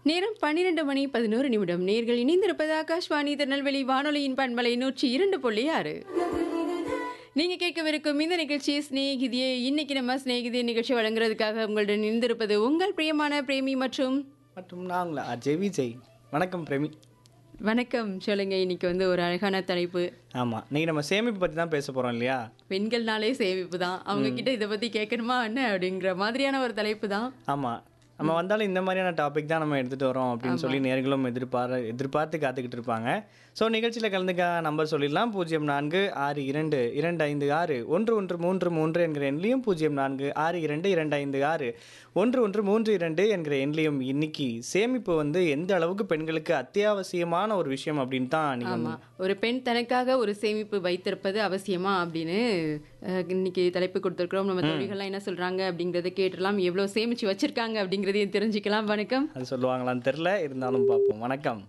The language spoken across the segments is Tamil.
நேரம் பன்னிரண்டு மணி பதினோரு நிமிடம் நேர்கள் இணைந்திருப்பது ஆகாஷ்வாணி திருநெல்வேலி வானொலியின் பண்பலை நூற்றி இரண்டு புள்ளி ஆறு நீங்க கேட்கவிருக்கும் இந்த நிகழ்ச்சி ஸ்நேகிதியே இன்னைக்கு நம்ம ஸ்நேகிதிய நிகழ்ச்சி வழங்குறதுக்காக உங்களுடன் இணைந்திருப்பது உங்கள் பிரியமான பிரேமி மற்றும் மற்றும் நாங்களா அஜய் விஜய் வணக்கம் பிரேமி வணக்கம் சொல்லுங்க இன்னைக்கு வந்து ஒரு அழகான தலைப்பு ஆமாம் இன்னைக்கு நம்ம சேமிப்பு பற்றி தான் பேச போகிறோம் இல்லையா பெண்கள்னாலே சேமிப்பு தான் அவங்க கிட்ட இதை பத்தி கேட்கணுமா என்ன அப்படிங்கிற மாதிரியான ஒரு தலைப்பு தான் ஆமாம் நம்ம வந்தாலும் இந்த மாதிரியான டாபிக் தான் நம்ம எடுத்துகிட்டு வரோம் அப்படின்னு சொல்லி நேர்களும் எதிர்பார எதிர்பார்த்து காத்துக்கிட்டு இருப்பாங்க ஸோ நிகழ்ச்சியில் கலந்துக்க நம்பர் சொல்லிடலாம் பூஜ்ஜியம் நான்கு ஆறு இரண்டு இரண்டு ஐந்து ஆறு ஒன்று ஒன்று மூன்று மூன்று என்கிற எண்ணிலையும் பூஜ்ஜியம் நான்கு ஆறு இரண்டு இரண்டு ஐந்து ஆறு ஒன்று ஒன்று மூன்று இரண்டு என்கிற எண்ணிலையும் இன்னைக்கு சேமிப்பு வந்து எந்த அளவுக்கு பெண்களுக்கு அத்தியாவசியமான ஒரு விஷயம் அப்படின்னு தான் நீங்கள் ஆமா ஒரு பெண் தனக்காக ஒரு சேமிப்பு வைத்திருப்பது அவசியமா அப்படின்னு அஹ், இன்னைக்கு தலைப்பு கொடுத்துருக்கிறோம் நம்ம தோழிகள்லாம் என்ன சொல்றாங்க அப்படிங்கறத கேட்டுடலாம் எவ்வளவு சேமிச்சு வச்சிருக்காங்க அப்படிங்கறதையும் தெரிஞ்சுக்கலாம் வணக்கம் அது சொல்லுவாங்களான்னு தெரில இருந்தாலும் பார்ப்போம் வணக்கம்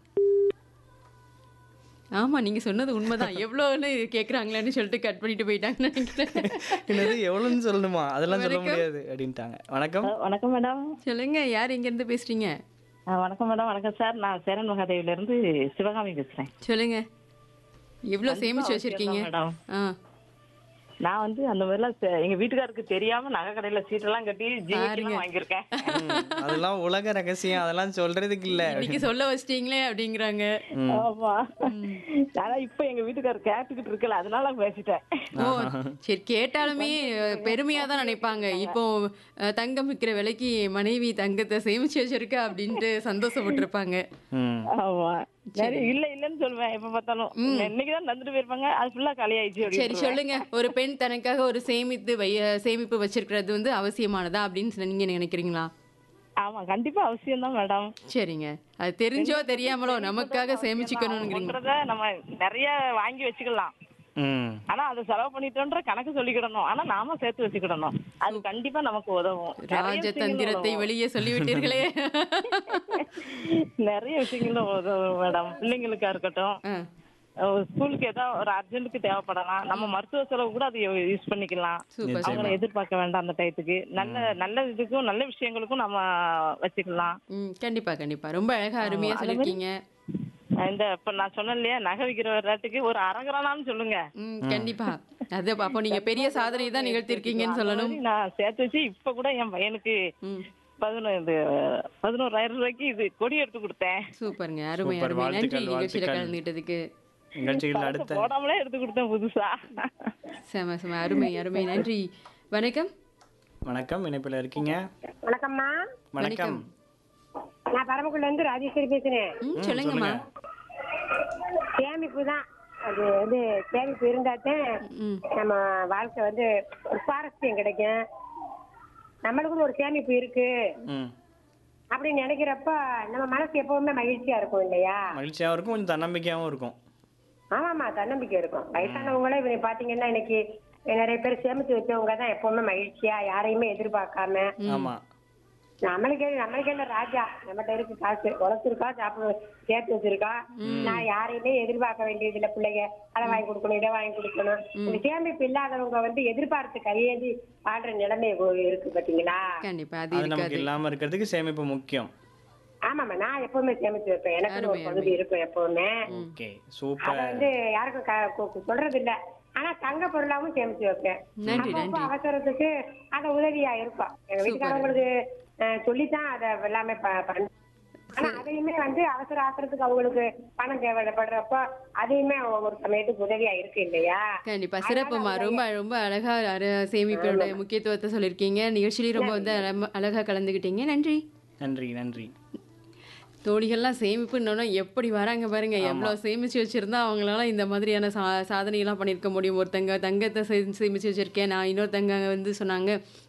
ஆமா நீங்க சொன்னது உண்மைதான் எவ்வளவுன்னு கேக்குறாங்களேன்னு சொல்லிட்டு கட் பண்ணிட்டு போயிட்டாங்கன்னு நினைக்கிறேன் என்னது எவ்வளோன்னு சொல்லணுமா அதெல்லாம் சொல்ல முடியாது அப்படின்ட்டாங்க வணக்கம் வணக்கம் மேடம் சொல்லுங்க யார் எங்க இருந்து பேசுறீங்க ஆ, வணக்கம் மேடம் வணக்கம் சார் நான் சேரன் மகாதேவில இருந்து சிவகாமி பேசுறேன் சொல்லுங்க எவ்வளவு சேமிச்சு வச்சிருக்கீங்க மேடம் ஆ நான் வந்து அந்த மாதிரிலாம் செ- எங்க வீட்டுக்காருக்கு தெரியாம நகை கடையில சீட்டெல்லாம் கட்டி ஜிஎஸ்டி வாங்கியிருக்கேன் ம், அதெல்லாம் உலக ரகசியம் அதெல்லாம் சொல்றதுக்கு இல்ல இன்னைக்கு சொல்ல வச்சிட்டீங்களே அப்படிங்கிறாங்க ஆமா ஆனா இப்ப எங்க வீட்டுக்காரர் கேட்டுக்கிட்டு இருக்கல அதனால பேசிட்டேன் ஓ சரி கேட்டாலுமே அஹ், பெருமையா தான் நினைப்பாங்க இப்போ அஹ், தங்கம் விற்கிற விலைக்கு மனைவி தங்கத்தை சேமிச்சு வச்சிருக்கா அப்படின்ட்டு சந்தோஷப்பட்டிருப்பாங்க ம் ஆமா சரி இல்ல இல்லன்னு சொல்லுவேன் எப்ப பார்த்தாலும் இன்னைக்குதான் தந்துட்டு போயிருப்பாங்க அது ஃபுல்லா காலி ஆயிடுச்சு சரி அப்படின்னு சொல்லுங்க ஒரு பெண் தனக்காக ஒரு சேமித்து வை சேமிப்பு வச்சிருக்கிறது வந்து அவசியமானதா அப்படின்னு நீங்க நினைக்கிறீங்களா ஆமா கண்டிப்பா அவசியம் தான் மேடம் சரிங்க அது தெரிஞ்சோ தெரியாமலோ நமக்காக சேமிச்சுக்கணுங்கிறீங்க பண்றத நம்ம நிறைய வாங்கி வச்சுக்கலாம் ம் ஆனா அதை செலவு பண்ணிட்டோன்ற கணக்கு சொல்லிக்கிடணும் ஆனா நாம சேர்த்து வச்சுக்கிடணும் அது கண்டிப்பா நமக்கு உதவும் நிறைய ராஜதந்திரத்தை விஷயங்கள் வெளியே சொல்லிவிட்டீர்களே உதவும். நிறைய விஷயங்களும் உதவும் மேடம் பிள்ளைங்களுக்கா இருக்கட்டும் ஆ, ஒரு ஸ்கூலுக்கு ஏதாவது ஒரு அர்ஜென்ட்டுக்கு தேவைப்படலாம் நம்ம மருத்துவ செலவு கூட அதை யூஸ் பண்ணிக்கலாம் சூப்பர் அவங்கள எதிர்பார்க்க வேண்டாம் அந்த டயத்துக்கு நல்ல நல்ல இதுக்கும் நல்ல விஷயங்களுக்கும் நம்ம வச்சுக்கலாம் ம் கண்டிப்பா கண்டிப்பா ரொம்ப அழகா அருமையா சொல்லிருக்கீங்க இந்த இப்ப நான் சொன்னேன் இல்லையா நகை விக்கிற ரேட்டுக்கு ஒரு அரகரானான்னு சொல்லுங்க ம் கண்டிப்பா அது அப்போ நீங்க பெரிய சாதனை தான் நிகழ்த்திருக்கீங்கன்னு சொல்லணும் அந்த மாதிரி நான் சேர்த்து வச்சு இப்ப கூட என் பையனுக்கு ம் பதினொரு இது பதினோராயிரம் ரூபாய்க்கு இது கொடி எடுத்து கொடுத்தேன் சூப்பருங்க அருமை சூப்பர், அருமை நன்றி வாழ்த்துக்கள், நிகழ்ச்சியில வாழ்த்துக்கள். கலந்துகிட்டதுக்கு நிகழ்ச்சிகள் அடுத்த போடாமலே எடுத்து கொடுத்தேன் புதுசா செம செம அருமை அருமை நன்றி வணக்கம் வணக்கம் இணைப்பில் இருக்கீங்க வணக்கம்மா வணக்கம் நான் பரமக்குள்ள இருந்து ராஜேஸ்வரி பேசுறேன் ம் சொல்லுங்கம்மா சேமிப்பு தான் அது வந்து சேமிப்பு இருந்தாதான் ம் நம்ம வாழ்க்கை வந்து ஒரு சுவாரஸ்யம் கிடைக்கும் நம்மளுக்கும் ஒரு சேமிப்பு இருக்கு ம் அப்படின்னு நினைக்கிறப்ப நம்ம மனசு எப்பவுமே மகிழ்ச்சியா இருக்கும் இல்லையா மகிழ்ச்சியாகவும் இருக்கும் கொஞ்சம் தன்னம்பிக்கையாகவும் இருக்கும் ஆமாமா தன்னம்பிக்கை இருக்கும் வயசானவங்களே இவங்க பாத்தீங்கன்னா இன்னைக்கு நிறைய பேர் சேமிச்சு வச்சவங்க தான் எப்பவுமே மகிழ்ச்சியா யாரையுமே எதிர்பார்க்காம ஆமா நம்மளுக்கே நம்மளுக்கே இல்ல ராஜா நம்மகிட்ட இருக்கு காசு உழைச்சிருக்கா சாப்பிட சேர்த்து வச்சிருக்கா நான் யாரையுமே எதிர்பார்க்க வேண்டியது இல்ல பிள்ளைங்க அதை வாங்கி கொடுக்கணும் இதை வாங்கி கொடுக்கணும் இந்த சேமிப்பு இல்லாதவங்க வந்து எதிர்பார்த்து கையேந்தி ஆடுற நிலைமை இப்போ இருக்கு பாத்தீங்களா கண்டிப்பா அது அது நமக்கு இருக்காது இல்லாம இருக்கிறதுக்கு சேமிப்பு முக்கியம் ஆமாமா நான் எப்பவுமே சேமிச்சு வைப்பேன் எனக்கு ஒரு பகுதி இருக்கும் எப்பவுமே ஓகே அத சூப்பர் வந்து யாருக்கும் க- கு- கு- சொல்றது இல்ல ஆனா தங்க பொருளாவும் சேமிச்சு வைப்பேன் நன்றி அப்பப்போ நன்றி அவசரத்துக்கு அது உதவியா இருக்கும் எங்க வீட்டுக்காரங்களுக்கு அஹ், சொல்லித்தான் அதை எல்லாமே ப- பண்ண ஆனா அதையுமே வந்து அவசர ஆத்திரத்துக்கு அவங்களுக்கு பணம் தேவைப்படுறப்ப அதையுமே ஒரு சமயத்துக்கு உதவியா இருக்கு இல்லையா கண்டிப்பா சிறப்புமா ரொம்ப ரொம்ப அழகா அரு- சேமிப்போட முக்கியத்துவத்தை சொல்லியிருக்கீங்க நிகழ்ச்சியிலையும் ரொம்ப வந்து அழ- அழகா கலந்துக்கிட்டீங்க நன்றி நன்றி நன்றி தோழிகள்லாம் சேமிப்புன்னொன்னா எப்படி வராங்க பாருங்க எவ்வளவு சேமிச்சு வச்சிருந்தா அவங்களால இந்த மாதிரியான சா சாதனையெல்லாம் பண்ணியிருக்க முடியும் ஒருத்தங்க தங்கத்தை சே- சேமிச்சு வச்சிருக்கேன் நான் இன்னொருத்தங்க வந்து சொன்னாங்க